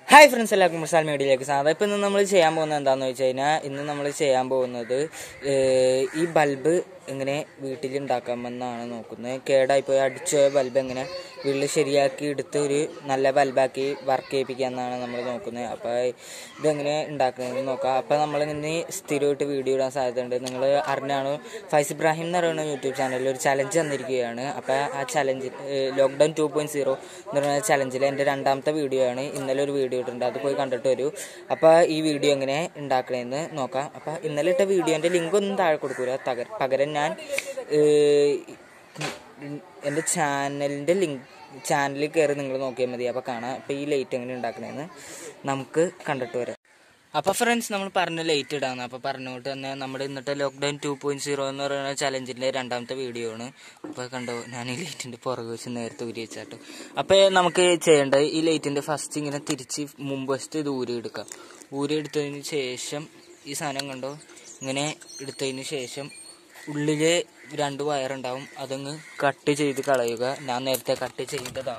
hi friends എല്ലാവർക്കും മസാല മീഡിയയിലേക്ക് സ്വാഗതം ഇപ്പം ഇന്ന് നമ്മൾ ചെയ്യാൻ പോകുന്നത് എന്താണെന്ന് വെച്ച് കഴിഞ്ഞാൽ ഇന്ന് നമ്മൾ ചെയ്യാൻ പോകുന്നത് ഏഹ്, ഈ ബൾബ് എങ്ങനെ വീട്ടിൽ ഉണ്ടാക്കാമെന്നാണ് നോക്കുന്നത് കേടായിപ്പോയി അടിച്ചു പോയ ബൾബ് എങ്ങനെ വീട്ടിൽ ശരിയാക്കി എടുത്ത് ഒരു നല്ല ബൾബാക്കി വർക്ക് ചെയ്യിപ്പിക്കാമെന്നാണ് നമ്മൾ നോക്കുന്നത് അപ്പോൾ ഇതെങ്ങനെ ഉണ്ടാക്കുന്നതെന്ന് നോക്കാം അപ്പോൾ നമ്മൾ ഇങ്ങനെ സ്ഥിരമായിട്ട് വീഡിയോ ഇടാൻ സാധ്യതയുണ്ട് നിങ്ങൾ അറിഞ്ഞാണ് ഫൈസ് ഇബ്രാഹിം എന്ന് പറയുന്ന യൂട്യൂബ് ചാനലിൽ ഒരു ചലഞ്ച് തന്നിരിക്കുകയാണ് അപ്പോൾ ആ challenge lockdown two point zero എന്ന് പറയുന്ന ചലഞ്ചിൽ എൻ്റെ രണ്ടാമത്തെ വീഡിയോ ആണ് ഇന്നലെ ഒരു വീഡിയോ ഇട്ടിട്ടുണ്ട് അത് പോയി കണ്ടിട്ട് വരൂ അപ്പോൾ ഈ വീഡിയോ എങ്ങനെ ഉണ്ടാക്കണമെന്ന് നോക്കാം അപ്പോൾ ഇന്നലെ ഇട്ട വീഡിയോൻ്റെ ലിങ്ക് ഒന്നും താഴെ കൊടുക്കൂല തകർ പകരം ഞാൻ ഏഹ്, എൻ്റെ ചാനലിൻ്റെ ലിങ്ക് ചാനലിൽ കയറി നിങ്ങൾ നോക്കിയാൽ മതി അപ്പോൾ കാണാം അപ്പോൾ ഈ ലൈറ്റ് എങ്ങനെ ഉണ്ടാക്കണമെന്ന് നമുക്ക് കണ്ടിട്ട് വരാം അപ്പോൾ ഫ്രണ്ട്സ് നമ്മൾ പറഞ്ഞ ലൈറ്റ് ഇടാന്ന് അപ്പോൾ പറഞ്ഞുകൊണ്ട് തന്നെ നമ്മുടെ ഇന്നത്തെ ലോക്ക്ഡൗൺ ടു പോയിന്റ് സീറോ എന്ന് പറയുന്ന ചലഞ്ചിൻ്റെ രണ്ടാമത്തെ വീഡിയോ ആണ് അപ്പോൾ കണ്ടോ ഞാൻ ഈ ലൈറ്റിൻ്റെ പുറകെ വെച്ച് നേരത്തെ ഊരി വെച്ചാട്ടോ അപ്പോൾ നമുക്ക് ചെയ്യേണ്ടത് ഈ ലൈറ്റിൻ്റെ ഫസ്റ്റ് ഇങ്ങനെ തിരിച്ച് മുമ്പ് വശത്ത് ഇത് ഊരി എടുക്കാം ഊരി എടുത്തതിന് ശേഷം ഈ സാധനം കണ്ടോ ഇങ്ങനെ എടുത്തതിന് ശേഷം ഉള്ളില് രണ്ട് വയറുണ്ടാവും അതങ്ങ് കട്ട് ചെയ്ത് കളയുക ഞാൻ നേരത്തെ കട്ട് ചെയ്തതാ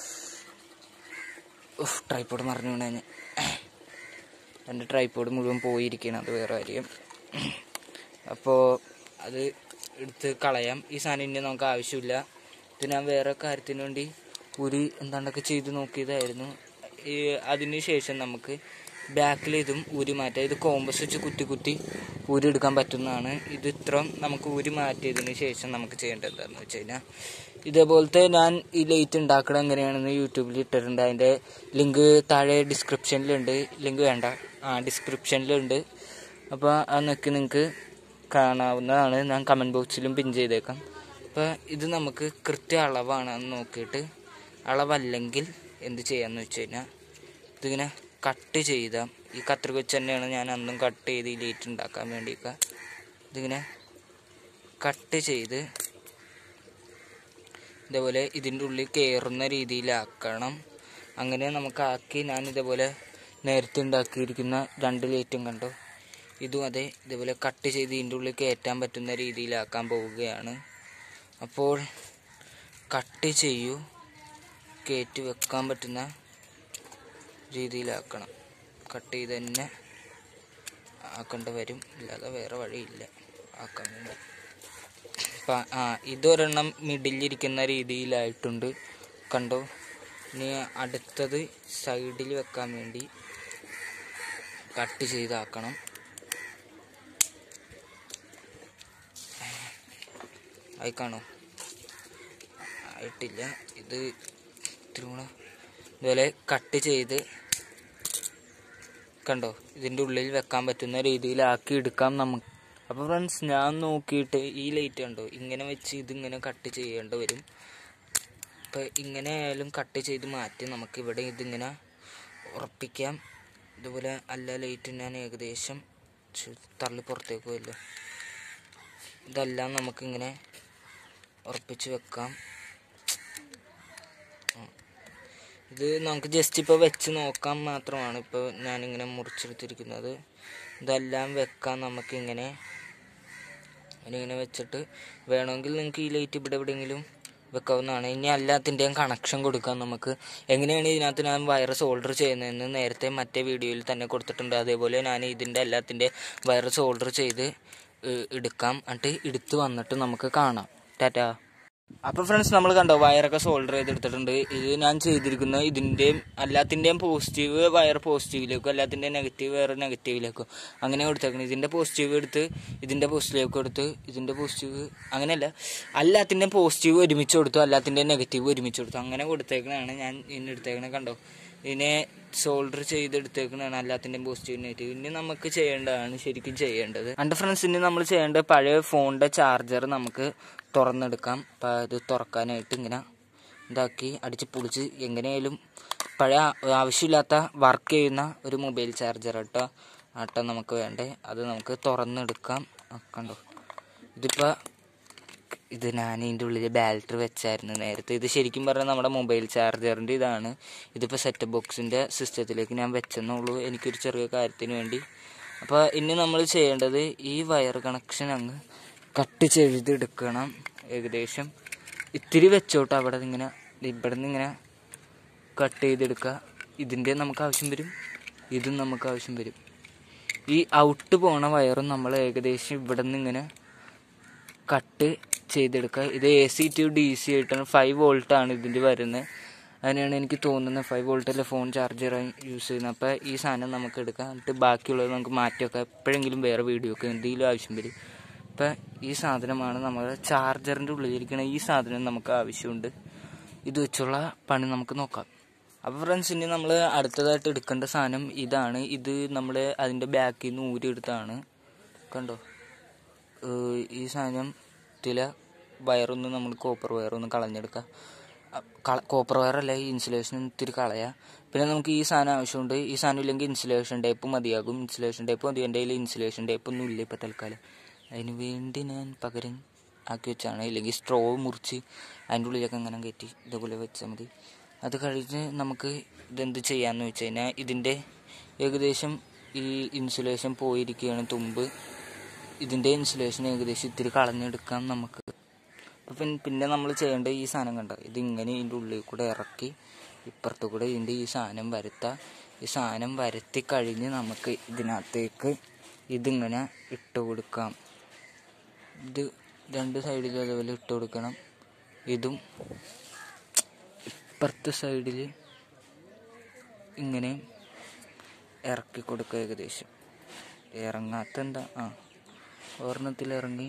ട്രൈപ്പോഡ് മറിഞ്ഞു വീണ ഞാൻ എൻ്റെ ട്രൈപ്പോഡ് മുഴുവൻ പോയിരിക്കണം അത് വേറെ കാര്യം അപ്പോൾ അത് എടുത്ത് കളയാം ഈ സാധനം ഇനി നമുക്ക് ആവശ്യമില്ല ഇത് ഞാൻ വേറെ കാര്യത്തിന് വേണ്ടി ഒരു എന്താണ്ടൊക്കെ ചെയ്ത് നോക്കിയതായിരുന്നു ഈ അതിന് ശേഷം നമുക്ക് ബാക്കിൽ ഇതും ഊരി മാറ്റാം ഇത് കോമ്പസ് വെച്ച് കുത്തി കുത്തി ഊരി എടുക്കാൻ പറ്റുന്നതാണ് ഇത് ഇത്രയും നമുക്ക് ഊരി മാറ്റിയതിന് ശേഷം നമുക്ക് ചെയ്യേണ്ടത് എന്താണെന്ന് വെച്ച് കഴിഞ്ഞാൽ ഇതേപോലത്തെ ഞാൻ ഈ ലൈറ്റ് ഉണ്ടാക്കണം എങ്ങനെയാണെന്ന് യൂട്യൂബിൽ ഇട്ടിട്ടുണ്ട് അതിൻ്റെ ലിങ്ക് താഴെ ഡിസ്ക്രിപ്ഷനിലുണ്ട് ലിങ്ക് വേണ്ട ആ ഡിസ്ക്രിപ്ഷനിലുണ്ട് അപ്പോൾ അത് നോക്കി നിങ്ങൾക്ക് കാണാവുന്നതാണ് ഞാൻ കമൻറ്റ് ബോക്സിലും പിൻ ചെയ്തേക്കാം അപ്പോൾ ഇത് നമുക്ക് കൃത്യ അളവാണെന്ന് നോക്കിയിട്ട് അളവല്ലെങ്കിൽ എന്ത് ചെയ്യാന്ന് വെച്ച് കഴിഞ്ഞാൽ ഇതിങ്ങനെ കട്ട് ചെയ്ത ഈ കത്രിക വെച്ച് തന്നെയാണ് ഞാൻ അന്നും കട്ട് ചെയ്ത് ഈ ലൈറ്റ് ഉണ്ടാക്കാൻ വേണ്ടിയൊക്കെ ഇതിങ്ങനെ കട്ട് ചെയ്ത് ഇതേപോലെ ഇതിൻ്റെ ഉള്ളിൽ കയറുന്ന രീതിയിലാക്കണം അങ്ങനെ നമുക്ക് ആക്കി ഞാൻ ഇതേപോലെ നേരത്തെ ഉണ്ടാക്കിയിരിക്കുന്ന രണ്ട് ലൈറ്റും കണ്ടോ ഇതും അതെ ഇതേപോലെ കട്ട് ചെയ്ത് ഇതിൻ്റെ ഉള്ളിൽ കയറ്റാൻ പറ്റുന്ന രീതിയിലാക്കാൻ പോവുകയാണ് അപ്പോൾ കട്ട് ചെയ്യൂ കയറ്റി വെക്കാൻ പറ്റുന്ന രീതിയിലാക്കണം കട്ട് ചെയ്ത് തന്നെ ആക്കേണ്ടി വരും ഇല്ലാതെ വേറെ വഴിയില്ല ആക്കാൻ വേണ്ടി അപ്പം ആ ഇതൊരെണ്ണം മിഡിലിരിക്കുന്ന രീതിയിലായിട്ടുണ്ട് കണ്ടോ ഇനി അടുത്തത് സൈഡിൽ വെക്കാൻ വേണ്ടി കട്ട് ചെയ്താക്കണം ആയി കാണോ ആയിട്ടില്ല ഇത് ഇത്തിരി കൂടെ ഇതുപോലെ കട്ട് ചെയ്ത് കണ്ടോ ഇതിൻ്റെ ഉള്ളിൽ വെക്കാൻ പറ്റുന്ന രീതിയിലാക്കി എടുക്കാം നമുക്ക് അപ്പോൾ ഫ്രണ്ട്സ് ഞാൻ നോക്കിയിട്ട് ഈ ലൈറ്റ് കണ്ടോ ഇങ്ങനെ വെച്ച് ഇതിങ്ങനെ കട്ട് ചെയ്യേണ്ടി വരും അപ്പോൾ ഇങ്ങനെ ആയാലും കട്ട് ചെയ്ത് മാറ്റി നമുക്ക് ഇവിടെ ഇതിങ്ങനെ ഉറപ്പിക്കാം ഇതുപോലെ അല്ല ലൈറ്റ് ഞാൻ ഏകദേശം ഛെ, തള്ളി പുറത്തേക്ക് പോയല്ലോ ഇതെല്ലാം നമുക്കിങ്ങനെ ഉറപ്പിച്ച് വെക്കാം ഇത് നമുക്ക് ജസ്റ്റ് ഇപ്പോൾ വെച്ച് നോക്കാൻ മാത്രമാണ് ഇപ്പോൾ ഞാനിങ്ങനെ മുറിച്ചെടുത്തിരിക്കുന്നത് ഇതെല്ലാം വെക്കാൻ നമുക്കിങ്ങനെ അതിനിങ്ങനെ വെച്ചിട്ട് വേണമെങ്കിൽ നിങ്ങൾക്ക് ഈ ലൈറ്റ് ഇവിടെ എവിടെയെങ്കിലും വെക്കാവുന്നതാണ് ഇനി എല്ലാത്തിൻ്റെയും കണക്ഷൻ കൊടുക്കാൻ നമുക്ക് എങ്ങനെയാണ് ഇതിനകത്ത് ഞാൻ വൈറസ് ഓൾഡർ ചെയ്യുന്നതെന്ന് നേരത്തെ മറ്റേ വീഡിയോയിൽ തന്നെ കൊടുത്തിട്ടുണ്ട് അതേപോലെ ഞാൻ ഇതിൻ്റെ എല്ലാത്തിൻ്റെ വൈറസ് ഓൾഡർ ചെയ്ത് ഏഹ്, എടുക്കാം എന്നിട്ട് എടുത്ത് വന്നിട്ട് നമുക്ക് കാണാം ടാറ്റാ അപ്പോൾ ഫ്രണ്ട്സ് നമ്മൾ കണ്ടോ വയറൊക്കെ സോൾഡർ ചെയ്തെടുത്തിട്ടുണ്ട് ഇത് ഞാൻ ചെയ്തിരിക്കുന്ന ഇതിൻ്റെയും എല്ലാത്തിൻ്റെയും പോസിറ്റീവ് വയർ പോസിറ്റീവിലേക്കും എല്ലാത്തിൻ്റെയും നെഗറ്റീവ് വയർ നെഗറ്റീവിലേക്കും അങ്ങനെ കൊടുത്തേക്കണം ഇതിൻ്റെ പോസിറ്റീവ് എടുത്ത് ഇതിൻ്റെ പോസിറ്റീവിലേക്ക് കൊടുത്ത് ഇതിൻ്റെ പോസിറ്റീവ് അങ്ങനെയല്ല എല്ലാത്തിൻ്റെയും പോസിറ്റീവ് ഒരുമിച്ച് കൊടുത്തു എല്ലാത്തിൻ്റെയും നെഗറ്റീവ് ഒരുമിച്ച് കൊടുത്തു അങ്ങനെ കൊടുത്തേക്കണതാണ് ഞാൻ ഇതിന് എടുത്തേക്കണത് കണ്ടോ ഇതിനെ സോൾഡർ ചെയ്തെടുത്തേക്കണതാണ് എല്ലാത്തിൻ്റെയും പോസിറ്റീവ് നെഗറ്റീവ് ഇനി നമുക്ക് ചെയ്യേണ്ടതാണ് ശരിക്കും ചെയ്യേണ്ടത് എൻ്റെ ഫ്രണ്ട്സ് ഇനി നമ്മൾ ചെയ്യേണ്ടത് പഴയ ഫോണിൻ്റെ ചാർജർ നമുക്ക് തുറന്നെടുക്കാം അപ്പം ഇത് തുറക്കാനായിട്ട് ഇങ്ങനെ ഇതാക്കി അടിച്ച് പൊളിച്ച് എങ്ങനെയായാലും പഴയ ആവശ്യമില്ലാത്ത വർക്ക് ചെയ്യുന്ന ഒരു മൊബൈൽ ചാർജർ കേട്ടോ ആട്ടോ നമുക്ക് വേണ്ടേ അത് നമുക്ക് തുറന്നെടുക്കാം ആ, കണ്ടോ ഇതിപ്പോൾ ഇത് ഞാൻ ഇതിൻ്റെ ഉള്ളിൽ ബാറ്ററി വെച്ചായിരുന്നു നേരത്തെ ഇത് ശരിക്കും പറഞ്ഞാൽ നമ്മുടെ മൊബൈൽ ചാർജറിൻ്റെ ഇതാണ് ഇതിപ്പോൾ സെറ്റ് ബോക്സിൻ്റെ സിസ്റ്റത്തിലേക്ക് ഞാൻ വെച്ചെന്നുള്ളൂ എനിക്കൊരു ചെറിയ കാര്യത്തിന് വേണ്ടി അപ്പോൾ ഇനി നമ്മൾ ചെയ്യേണ്ടത് ഈ വയർ കണക്ഷൻ അങ്ങ് കട്ട് ചെയ്തെടുക്കണം ഏകദേശം ഇത്തിരി വെച്ചോട്ട് അവിടെ ഇങ്ങനെ ഇവിടെ നിന്ന് ഇങ്ങനെ കട്ട് ചെയ്തെടുക്കുക ഇതിൻ്റെ നമുക്ക് ആവശ്യം വരും ഇതും നമുക്ക് ആവശ്യം വരും ഈ ഔട്ട് പോണ വയറും നമ്മൾ ഏകദേശം ഇവിടെ നിന്ന് ഇങ്ങനെ കട്ട് ചെയ്തെടുക്കുക ഇത് A C to D C ആയിട്ടാണ് ഫൈവ് വോൾട്ടാണ് ഇതിൻ്റെ വരുന്നത് അതിനാണ് എനിക്ക് തോന്നുന്നത് ഫൈവ് വോൾട്ടല്ലേ ഫോൺ ചാർജർ യൂസ് ചെയ്യുന്നത് അപ്പോൾ ഈ സാധനം നമുക്ക് എടുക്കാം എന്നിട്ട് ബാക്കിയുള്ളത് നമുക്ക് മാറ്റി വെക്കാം എപ്പോഴെങ്കിലും വേറെ വീഡിയോക്ക് എന്തെങ്കിലും ആവശ്യം വരും അപ്പം ഈ സാധനമാണ് നമ്മൾ ചാർജറിൻ്റെ ഉള്ളിലിരിക്കുന്ന ഈ സാധനം നമുക്ക് ആവശ്യമുണ്ട് ഇത് വെച്ചുള്ള പണി നമുക്ക് നോക്കാം അപ്പോൾ ഫ്രണ്ട്സ് ഇനി നമ്മൾ അടുത്തതായിട്ട് എടുക്കേണ്ട സാധനം ഇതാണ് ഇത് നമ്മൾ അതിൻ്റെ ബാക്കിൽ നിന്ന് ഊരിയെടുത്താണ് കണ്ടോ ഏഹ് ഈ സാധനത്തിലെ വയറൊന്ന് നമ്മൾ കോപ്പർ വയറൊന്ന് കളഞ്ഞെടുക്കുക അ- കള- കോപ്പർ വയറല്ല ഈ ഇൻസുലേഷൻ ഇത്തിരി കളയുക പിന്നെ നമുക്ക് ഈ സാധനം ആവശ്യമുണ്ട് ഈ സാധനം ഇല്ലെങ്കിൽ ഇൻസുലേഷൻ ടേപ്പ് മതിയാകും ഇൻസുലേഷൻ ടേപ്പ് മതി എൻ്റെ കയ്യിൽ ഇൻസുലേഷൻ ടേപ്പ് ഒന്നും ഇല്ല ഇപ്പോൾ തൽക്കാലം അതിന് വേണ്ടി ഞാൻ പകരം ആക്കി വെച്ചാണ് ഇല്ലെങ്കിൽ സ്ട്രോ മുറിച്ച് അതിൻ്റെ ഉള്ളിലൊക്കെ അങ്ങനെ കയറ്റി ഇതേപോലെ വെച്ചാൽ മതി അത് കഴിഞ്ഞ് നമുക്ക് ഇതെന്ത് ചെയ്യാമെന്ന് വെച്ച് കഴിഞ്ഞാൽ ഇതിൻ്റെ ഏകദേശം ഈ ഇൻസുലേഷൻ പോയിരിക്കുകയാണ് തുമ്പ് ഇതിൻ്റെ ഇൻസുലേഷൻ ഏകദേശം ഇത്തിരി കളഞ്ഞെടുക്കാം നമുക്ക് അപ്പം പിൻ- പിന്നെ നമ്മൾ ചെയ്യേണ്ട ഈ സാധനം കണ്ട ഇതിങ്ങനെ ഇതിൻ്റെ ഉള്ളിൽ കൂടെ ഇറക്കി ഇപ്പുറത്ത് കൂടെ ഇതിൻ്റെ ഈ സാധനം വരുത്താം ഈ സാധനം വരുത്തി കഴിഞ്ഞ് നമുക്ക് ഇതിനകത്തേക്ക് ഇതിങ്ങനെ ഇട്ട് കൊടുക്കാം ഇത് രണ്ട് സൈഡിലും അതേപോലെ ഇട്ട് കൊടുക്കണം ഇതും ഇപ്പുറത്തെ സൈഡിൽ ഇങ്ങനെ ഇറക്കി കൊടുക്കുക ഏകദേശം ഇറങ്ങാത്ത എന്താ ആ ഒരെണ്ണത്തിൽ ഇറങ്ങി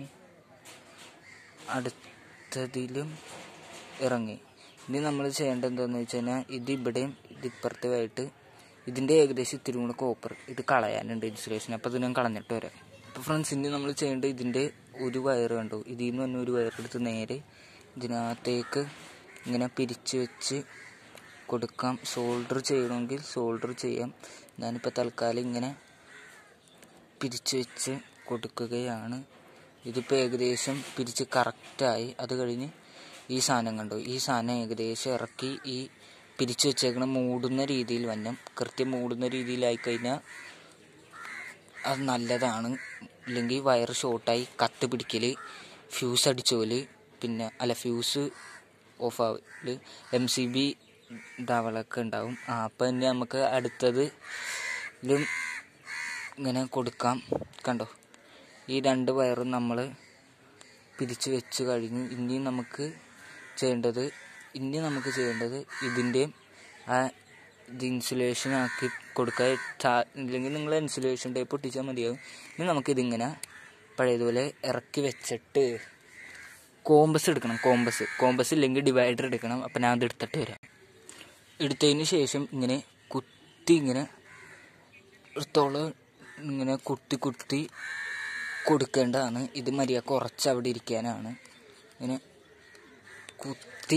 അടുത്തതിലും ഇറങ്ങി ഇനി നമ്മൾ ചെയ്യേണ്ടത് എന്താണെന്ന് വെച്ച് കഴിഞ്ഞാൽ ഇത് ഇവിടെയും ഇത് ഇപ്പുറത്തുമായിട്ട് ഇതിൻ്റെ ഏകദേശം ഇത്തിരി കൂടെ കോപ്പർ ഇത് കളയാനുണ്ട് ഇൻസുലേഷൻ അപ്പോൾ ഇത് ഞാൻ കളഞ്ഞിട്ട് വരാം അപ്പോൾ ഫ്രണ്ട്സ് ഇനി നമ്മൾ ചെയ്യേണ്ടത് ഇതിൻ്റെ ഒരു വയർ കണ്ടു ഇതിൽ നിന്ന് തന്നെ ഒരു വയർ എടുത്ത് നേരെ ഇതിനകത്തേക്ക് ഇങ്ങനെ പിരിച്ച് വെച്ച് കൊടുക്കാം സോൾഡർ ചെയ്യണമെങ്കിൽ സോൾഡർ ചെയ്യാം ഞാനിപ്പോൾ തൽക്കാലം ഇങ്ങനെ പിരിച്ച് വെച്ച് കൊടുക്കുകയാണ് ഇതിപ്പോൾ ഏകദേശം പിരിച്ച് കറക്റ്റായി അത് കഴിഞ്ഞ് ഈ സാധനം കണ്ടു ഈ സാധനം ഏകദേശം ഇറക്കി ഈ പിരിച്ച് വെച്ചേക്കണ മൂടുന്ന രീതിയിൽ വന്നം കൃത്യം മൂടുന്ന രീതിയിലായി കഴിഞ്ഞാൽ അത് നല്ലതാണ് ഇല്ലെങ്കിൽ വയർ ഷോർട്ടായി കത്ത് പിടിക്കൽ ഫ്യൂസ് അടിച്ചോല് പിന്നെ അല്ല ഫ്യൂസ് ഓഫ് ആവല് എം സി ബി ധവളൊക്കെ ഉണ്ടാവും ആ അപ്പം ഇനി നമുക്ക് അടുത്തത് ഇതിലും ഇങ്ങനെ കൊടുക്കാം കണ്ടോ ഈ രണ്ട് വയറും നമ്മൾ പിരിച്ച് വെച്ച് കഴിഞ്ഞു ഇനി നമുക്ക് ചെയ്യേണ്ടത് ഇനി നമുക്ക് ചെയ്യേണ്ടത് ഇതിൻ്റെയും ആ ഇത് ഇൻസുലേഷൻ ആക്കി കൊടുക്കുക ചാ- ഇല്ലെങ്കിൽ നിങ്ങൾ ഇൻസുലേഷൻ ടേപ്പ് ഒട്ടിച്ചാൽ മതിയാവും ഇനി നമുക്കിതിങ്ങനെ പഴയതുപോലെ ഇറക്കി വെച്ചിട്ട് കോമ്പസ് എടുക്കണം കോമ്പസ് കോമ്പസ് ഇല്ലെങ്കിൽ ഡിവൈഡർ എടുക്കണം അപ്പം ഞാൻ അത് എടുത്തിട്ട് വരാം എടുത്തതിന് ശേഷം ഇങ്ങനെ കുത്തി ഇങ്ങനെ എടുത്തോളം ഇങ്ങനെ കുത്തി കുത്തി കൊടുക്കേണ്ടതാണ് ഇത് മര്യാദ കുറച്ച് അവിടെ ഇരിക്കാനാണ് ഇങ്ങനെ കുത്തി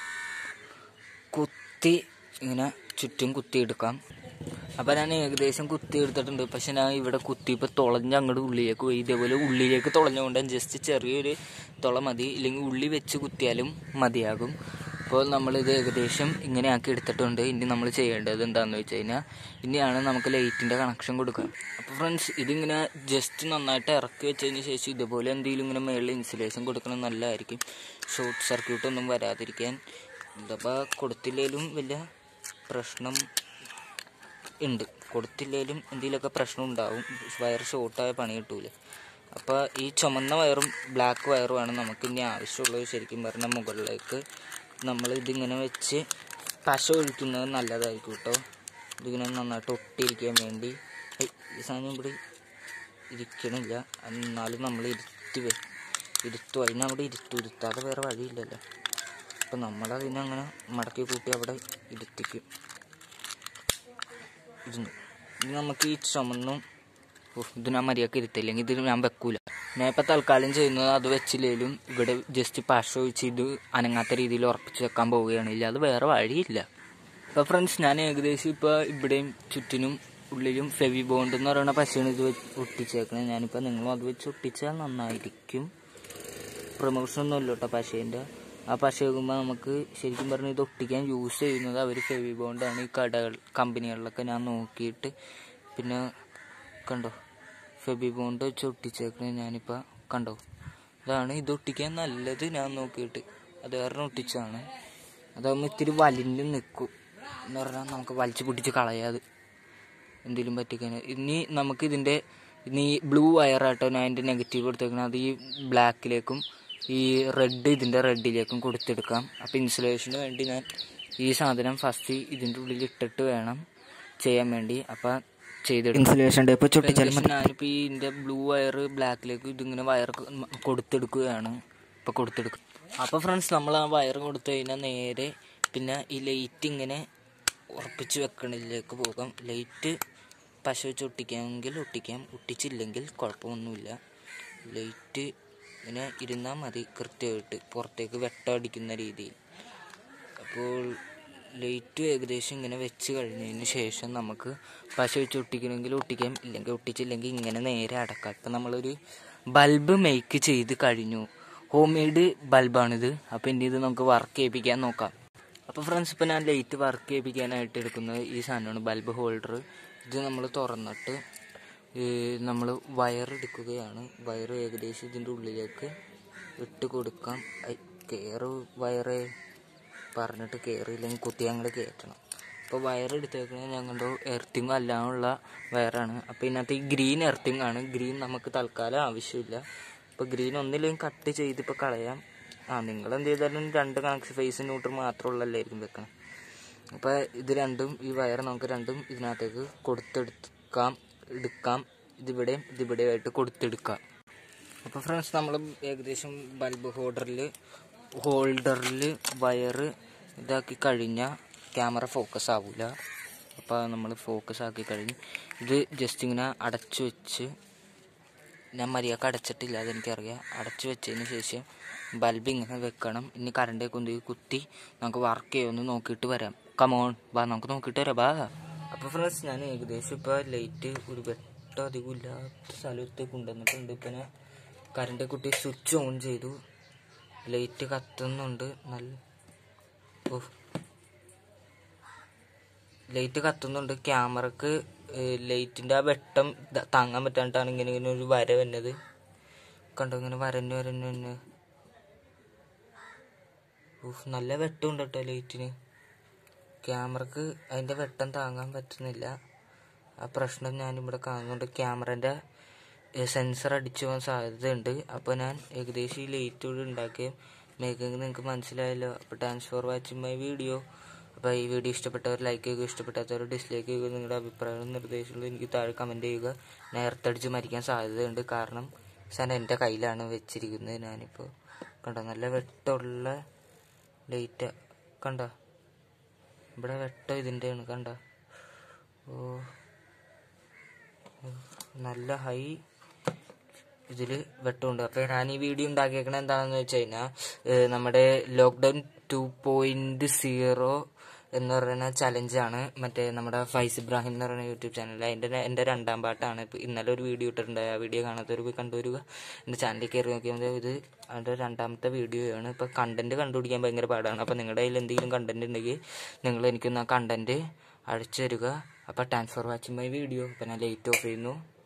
കുത്തി ഇങ്ങനെ ചുറ്റും കുത്തി എടുക്കാം അപ്പം ഞാൻ ഏകദേശം കുത്തി എടുത്തിട്ടുണ്ട് പക്ഷെ ഞാൻ ഇവിടെ കുത്തിയപ്പോൾ തുളഞ്ഞ് അങ്ങോട്ട് ഉള്ളിലേക്ക് പോയി ഇതേപോലെ ഉള്ളിലേക്ക് തുളഞ്ഞുകൊണ്ട് ജസ്റ്റ് ചെറിയൊരു തുള മതി ഇല്ലെങ്കിൽ ഉള്ളി വെച്ച് കുത്തിയാലും മതിയാകും അപ്പോൾ നമ്മളിത് ഏകദേശം ഇങ്ങനെ ആക്കി എടുത്തിട്ടുണ്ട് ഇനി നമ്മൾ ചെയ്യേണ്ടത് എന്താണെന്ന് വെച്ച് കഴിഞ്ഞാൽ ഇനിയാണ് നമുക്ക് ലൈറ്റിൻ്റെ കണക്ഷൻ കൊടുക്കുക അപ്പോൾ ഫ്രണ്ട്സ് ഇതിങ്ങനെ ജസ്റ്റ് നന്നായിട്ട് ഇറക്കി വെച്ചതിന് ശേഷം ഇതുപോലെ എന്തെങ്കിലും ഇങ്ങനെ മേളിൽ ഇൻസുലേഷൻ കൊടുക്കണം നല്ലതായിരിക്കും ഷോർട്ട് സർക്യൂട്ട് ഒന്നും വരാതിരിക്കാൻ ഇതപ്പോൾ കൊടുത്തില്ലെങ്കിലും വലിയ പ്രശ്നം ഉണ്ട് കൊടുത്തില്ലെങ്കിലും എന്തെങ്കിലുമൊക്കെ പ്രശ്നം ഉണ്ടാവും വയർ ഷോർട്ടായ പണി കിട്ടൂല അപ്പോൾ ഈ ചുമന്ന വയറും ബ്ലാക്ക് വയറുമാണ് നമുക്ക് ഇനി ആവശ്യമുള്ളത് ശരിക്കും പറഞ്ഞാൽ മുകളിലേക്ക് നമ്മൾ ഇതിങ്ങനെ വെച്ച് പശ ഒഴിക്കുന്നത് നല്ലതായിരിക്കും കേട്ടോ ഇതിങ്ങനെ നന്നായിട്ട് ഒട്ടിയിരിക്കാൻ വേണ്ടി ഏയ്, ഈ സാധനം ഇവിടെ ഇരിക്കണില്ല എന്നാലും നമ്മൾ ഇരുത്തി വെ ഇരുത്തു അതിനവിടെ ഇരുത്തു ഇരുത്താതെ വേറെ വഴിയില്ലല്ലോ അപ്പം നമ്മളതിനങ്ങനെ മടക്കി കൂട്ടി അവിടെ ഇരുത്തിക്കും ഇരുന്നു ഇനി നമുക്ക് ഈ ചുമന്നും ഓ, ഇത് ഞാൻ മര്യാദക്ക് ഇരുത്തില്ലെങ്കിൽ ഇത് ഞാൻ വെക്കൂല ഞാൻ ഇപ്പം തൽക്കാലം ചെയ്യുന്നത് അത് വെച്ചില്ലേലും ഇവിടെ ജസ്റ്റ് പശ ഒഴിച്ച് ഇത് അനങ്ങാത്ത രീതിയിൽ ഉറപ്പിച്ച് വെക്കാൻ പോവുകയാണ് ഇല്ല അത് വേറെ വഴിയില്ല അപ്പോൾ ഫ്രണ്ട്സ് ഞാൻ ഏകദേശം ഇപ്പോൾ ഇവിടെയും ചുറ്റിനും ഉള്ളിലും ഫെവി ബോണ്ട് എന്ന് പറയുന്ന പശയാണ് ഇത് വെച്ച് ഒട്ടിച്ചേക്കണത് ഞാനിപ്പോൾ നിങ്ങളും അത് വെച്ച് ഒട്ടിച്ചാൽ നന്നായിരിക്കും പ്രൊമോഷൻ ഒന്നും ഇല്ല കേട്ടോ പശേൻ്റെ ആ പശ വെക്കുമ്പോൾ നമുക്ക് ശരിക്കും പറഞ്ഞാൽ ഇത് ഒട്ടിക്കാൻ യൂസ് ചെയ്യുന്നത് അവർ ഫെവി ബോണ്ടാണ് ഈ കടകൾ കമ്പനികളിലൊക്കെ ഞാൻ നോക്കിയിട്ട് പിന്നെ കണ്ടോ ഫെബി ബോണ്ട് വെച്ച് ഒട്ടിച്ചേക്കണേ ഞാനിപ്പോൾ കണ്ടോ ഇതാണ് ഇത് ഒട്ടിക്കാൻ നല്ലത് ഞാൻ നോക്കിയിട്ട് അത് കാരണം ഒട്ടിച്ചാണ് അതാകുമ്പോൾ ഇത്തിരി വലിഞ്ഞ് നിൽക്കും എന്ന് പറഞ്ഞാൽ നമുക്ക് വലിച്ചു പൊട്ടിച്ച് കളയാതെ എന്തെങ്കിലും പറ്റിക്കാൻ ഇനി നമുക്ക് ഇതിൻ്റെ ഇനി ബ്ലൂ വയറാട്ടോ ഞാൻ അതിൻ്റെ നെഗറ്റീവ് കൊടുത്തേക്കുന്നത് അത് ഈ ബ്ലാക്കിലേക്കും ഈ റെഡ് ഇതിൻ്റെ റെഡിലേക്കും കൊടുത്തെടുക്കാം അപ്പോൾ ഇൻസുലേഷന് വേണ്ടി ഞാൻ ഈ സാധനം ഫസ്റ്റ് ഇതിൻ്റെ ഉള്ളിൽ ഇട്ടിട്ട് വേണം ചെയ്യാൻ വേണ്ടി അപ്പം ചെയ്തെടുക്കും ഇൻസുലേഷൻ ടേപ്പ് ചൊട്ടിച്ചാലും മതി ഞാനിപ്പോൾ ഈ ഇതിൻ്റെ ബ്ലൂ വയർ ബ്ലാക്കിലേക്ക് ഇതിങ്ങനെ വയർ കൊടുത്തെടുക്കുകയാണ് ഇപ്പോൾ കൊടുത്തെടുക്കും അപ്പോൾ ഫ്രണ്ട്സ് നമ്മൾ ആ വയർ കൊടുത്തു കഴിഞ്ഞാൽ നേരെ പിന്നെ ഈ ലൈറ്റ് ഇങ്ങനെ ഉറപ്പിച്ച് വെക്കണതിലേക്ക് പോകാം ലൈറ്റ് പശ വെച്ച് ഒട്ടിക്കാമെങ്കിൽ ഒട്ടിക്കാം ഒട്ടിച്ചില്ലെങ്കിൽ കുഴപ്പമൊന്നുമില്ല ലൈറ്റ് ഇങ്ങനെ ഇരുന്നാൽ മതി കൃത്യമായിട്ട് പുറത്തേക്ക് വെട്ടടിക്കുന്ന രീതിയിൽ അപ്പോൾ ലൈറ്റ് ഏകദേശം ഇങ്ങനെ വെച്ച് കഴിഞ്ഞതിന് ശേഷം നമുക്ക് പശ വെച്ച് ഒട്ടിക്കണമെങ്കിൽ ഒട്ടിക്കാം ഇല്ലെങ്കിൽ ഒട്ടിച്ചില്ലെങ്കിൽ ഇങ്ങനെ നേരെ അടക്കാം ഇപ്പം നമ്മളൊരു ബൾബ് മേക്ക് ചെയ്ത് കഴിഞ്ഞു ഹോം മെയ്ഡ് ബൾബാണിത് അപ്പോൾ ഇനി ഇത് നമുക്ക് വർക്ക് ചെയ്യിപ്പിക്കാൻ നോക്കാം അപ്പോൾ ഫ്രണ്ട്സ് ഇപ്പോൾ ഞാൻ ലൈറ്റ് വർക്ക് ചെയ്യിപ്പിക്കാനായിട്ട് എടുക്കുന്നത് ഈ സാധനമാണ് ബൾബ് ഹോൾഡർ ഇത് നമ്മൾ തുറന്നിട്ട് നമ്മൾ വയർ എടുക്കുകയാണ് വയർ ഏകദേശം ഇതിൻ്റെ ഉള്ളിലേക്ക് ഇട്ട് കൊടുക്കാം കയറ് വയറ് പറഞ്ഞിട്ട് കയറിയില്ലെങ്കിൽ കുത്തി അങ്ങോട്ട് കയറ്റണം അപ്പോൾ വയർ എടുത്തേക്കുന്നത് ഞങ്ങളുടെ എർത്തിങ് അല്ലാനുള്ള വയറാണ് അപ്പോൾ ഇതിനകത്ത് ഈ ഗ്രീൻ എർത്തിങ് ആണ് ഗ്രീൻ നമുക്ക് തൽക്കാലം ആവശ്യമില്ല അപ്പോൾ ഗ്രീൻ ഒന്നില്ലെങ്കിൽ കട്ട് ചെയ്ത് ഇപ്പോൾ കളയാം ആ നിങ്ങൾ എന്ത് ചെയ്താലും രണ്ട് കണക്ഷൻ ഫേസ് ന്യൂട്രൽ മാത്രമുള്ളല്ലായിരിക്കും വെക്കണം അപ്പോൾ ഇത് രണ്ടും ഈ വയർ നമുക്ക് രണ്ടും ഇതിനകത്തേക്ക് കൊടുത്തെടുക്കാം എടുക്കാം ഇതിവിടെയും ഇതിവിടെയായിട്ട് കൊടുത്തെടുക്കാം അപ്പോൾ ഫ്രണ്ട്സ് നമ്മൾ ഏകദേശം ബൾബ് ഹോൾഡറിൽ ഹോൾഡറിൽ വയറ് ഇതാക്കി കഴിഞ്ഞാൽ ക്യാമറ ഫോക്കസ് ആവില്ല അപ്പോൾ നമ്മൾ ഫോക്കസ് ആക്കി കഴിഞ്ഞ് ഇത് ജസ്റ്റ് ഇങ്ങനെ അടച്ചു വെച്ച് ഞാൻ മര്യാദക്ക് അടച്ചിട്ടില്ല അതെനിക്കറിയാം അടച്ചു വെച്ചതിന് ശേഷം ബൾബ് ഇങ്ങനെ വെക്കണം ഇനി കറണ്ട് കൊണ്ടുപോയി കുത്തി നമുക്ക് വർക്ക് ചെയ്യുമെന്ന് നോക്കിയിട്ട് വരാം കമോൺ വാ നമുക്ക് നോക്കിയിട്ട് വരാം വാ അപ്പോൾ ഫ്രണ്ട്സ് ഞാൻ ഏകദേശം ഇപ്പോൾ ലൈറ്റ് ഒരു വെട്ടം അധികം ഇല്ലാത്ത സ്ഥലത്ത് കൊണ്ടുവന്നിട്ടുണ്ട് ഇപ്പം ഞാൻ കറണ്ട് കുട്ടി സ്വിച്ച് ഓൺ ചെയ്തു ലൈറ്റ് കത്തുന്നുണ്ട് നല്ല ഓ ലൈറ്റ് കത്തുന്നുണ്ട് ക്യാമറക്ക് ലൈറ്റിൻ്റെ ആ വെട്ടം ദ- താങ്ങാൻ പറ്റാണ്ടാണ് ഇങ്ങനെ ഇങ്ങനെ ഒരു വര വന്നത് കണ്ടോ ഇങ്ങനെ വരഞ്ഞ് വരഞ്ഞ് വന്ന് ഊഫ് നല്ല വെട്ടമുണ്ട് കേട്ടോ ലൈറ്റിന് ക്യാമറക്ക് അതിൻ്റെ വെട്ടം താങ്ങാൻ പറ്റുന്നില്ല ആ പ്രശ്നം ഞാനിവിടെ കാണുന്നുണ്ട് ക്യാമറൻ്റെ സെൻസർ അടിച്ചു പോകാൻ സാധ്യതയുണ്ട് അപ്പോൾ ഞാൻ ഏകദേശം ഈ ലൈറ്റ് കൂടി ഉണ്ടാക്കിയ മേക്കിംഗ് നിങ്ങൾക്ക് മനസ്സിലായല്ലോ അപ്പോൾ thanks for watching my video അപ്പോൾ ഈ വീഡിയോ ഇഷ്ടപ്പെട്ടവർ ലൈക്ക് ചെയ്യുക ഇഷ്ടപ്പെട്ടാത്തവർ ഡിസ്ലൈക്ക് ചെയ്യുക നിങ്ങളുടെ അഭിപ്രായങ്ങളും നിർദ്ദേശങ്ങളും എനിക്ക് താഴെ കമൻറ്റ് ചെയ്യുക നേരത്തടിച്ച് മരിക്കാൻ സാധ്യതയുണ്ട് കാരണം സാധനം എൻ്റെ കയ്യിലാണ് വെച്ചിരിക്കുന്നത് ഞാനിപ്പോൾ കണ്ടോ നല്ല വെട്ടമുള്ള ലൈറ്റ് കണ്ടോ ഇവിടെ വെട്ടം ഇതിൻ്റെയാണ് കണ്ട ഓ നല്ല ഹൈ ഇതിൽ വെട്ടമുണ്ട് അപ്പോൾ ഞാൻ ഈ വീഡിയോ ഉണ്ടാക്കിയേക്കണത് എന്താണെന്ന് വെച്ച് കഴിഞ്ഞാൽ നമ്മുടെ ലോക്ക്ഡൗൺ ടു പോയിൻറ്റ് സീറോ എന്ന് പറയുന്ന ചലഞ്ചാണ് മറ്റേ നമ്മുടെ ഫൈസ് ഇബ്രാഹിം എന്ന് പറയുന്ന യൂട്യൂബ് ചാനൽ അതിൻ്റെ എൻ്റെ രണ്ടാം പാട്ടാണ് ഇപ്പോൾ ഇന്നലെ ഒരു വീഡിയോ ഇട്ടിട്ടുണ്ട് ആ വീഡിയോ കാണാത്തവർ പോയി കണ്ടുവരിക എൻ്റെ ചാനലിൽ കയറി നോക്കിയാൽ മതി ഇത് അതിൻ്റെ രണ്ടാമത്തെ വീഡിയോയാണ് ഇപ്പോൾ കണ്ടൻറ്റ് കണ്ടുപിടിക്കാൻ ഭയങ്കര പാടാണ് അപ്പോൾ നിങ്ങളുടെ കയ്യിൽ എന്തെങ്കിലും കണ്ടൻറ്റ് ഉണ്ടെങ്കിൽ നിങ്ങൾ എനിക്കൊന്ന് ആ കണ്ടൻറ്റ് അയച്ചു തരിക അപ്പോൾ thanks for watching my video അപ്പോൾ ഞാൻ ലേറ്റ് ഓഫ് ചെയ്യുന്നു